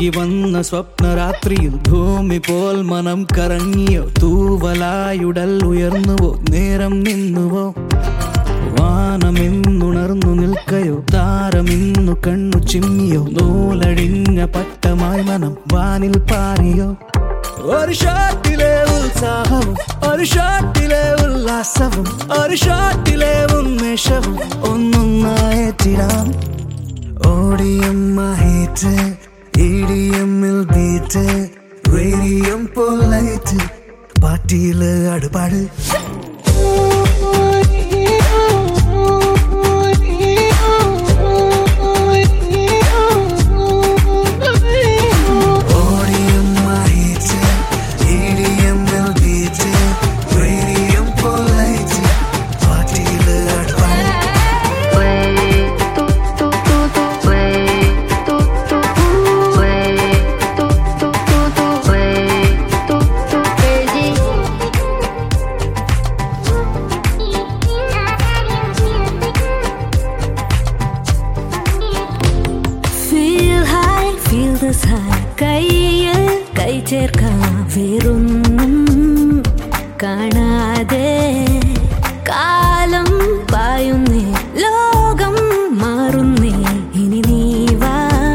വന്ന സ്വപ്നരാത്രിയിൽ ഭൂമി പോൽ മനം കറങ്ങിയോ തൂവലായുടൽ ഉയർന്നുവോ നേരം നിന്നുവോ വാനമിന്നുണർന്നു നിൽക്കയോ താരമിന്നു കണ്ണു ചിമ്മിയോ നൂലടിഞ്ഞ പട്ടമായി മനം വാനിൽ പാറിയോ ഒരു ഷാട്ടിലെ ഉത്സാഹവും ഒരു ഷാട്ടിലെ ഉല്ലാസവും ഒരു ഷാട്ടിലെ ഉന്മേഷവും ഒന്നൊന്നായിട്ടിടാം ഓടിയം മഹേറ്റ് ഇടിയമ്മിൽ ബീറ്റ് റേഡിയം പൊലൈറ്റ് പാട്ടിയില് അടുപാട് ഓടിയം മഹേറ്റ് ഇടിയമ്മിൽ ബീറ്റ് റേഡിയം പൊലൈറ്റ് പാട്ടിയില് അടുപാട് Feel high, feel this high കയ്യിൽ കൈ ചേർക്കാം വേറൊന്നും കാണാതെ കാലം പായുന്നേ ലോകം മാറുന്നേ ഇനി നീ വാ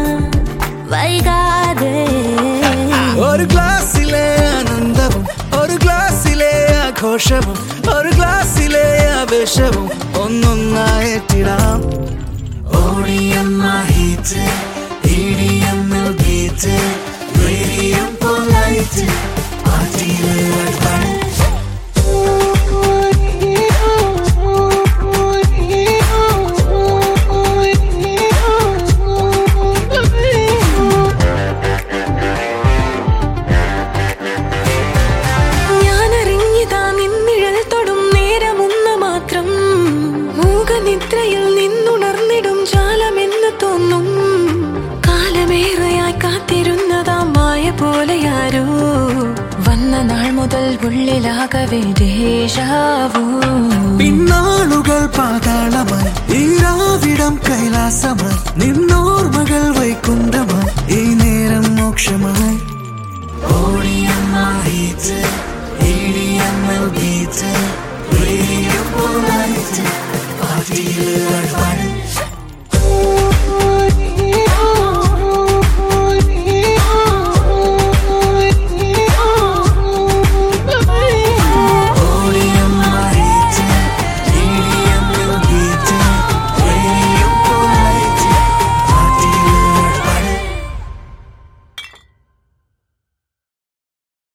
വൈകാതെ ഒരു ഗ്ലാസ്സിലെ ആനന്ദവും ഒരു ഗ്ലാസ്സിലെ ആഘോഷവും ഒരു ഗ്ലാസ്സിലെ ആവേശവും ഒന്നൊന്നായിട്ടിടാം ഓടിയം മഹീറ്റ് ഇടിയമ്മിൽ ബീറ്റ് റേഡിയം പൊലൈറ്റ് പാട്ടിയില് അടുപ്പാട് ഞാനറിഞ്ഞിതാ നിന്നിഴൽ തൊടും നേരമൊന്ന് മാത്രം മൂകനിദ്രയിൽ നിന്നുണർന്നിടും ജാലമെന്ന് തോന്നും കാലമേറെയായി കാത്തിരുന്നതാ മായ പോലെയാരോ വന്ന നാൾ മുതൽ ഉള്ളിലാകവേ ദേശാവോ പിന്നാളുകൾ പാതാളമായി ഈരാവിടം കൈലാസമായി നിന്നോർമകൾ വൈകുണ്ഠമായി ഈ നേരം മോക്ഷമായി ഓടിയമ്മായിട്ട് ഇടിയമ്മൽ ബീറ്റ് റേഡിയോ പോലായിട്ട് പാട്ടിയില് അടുപ്പാട്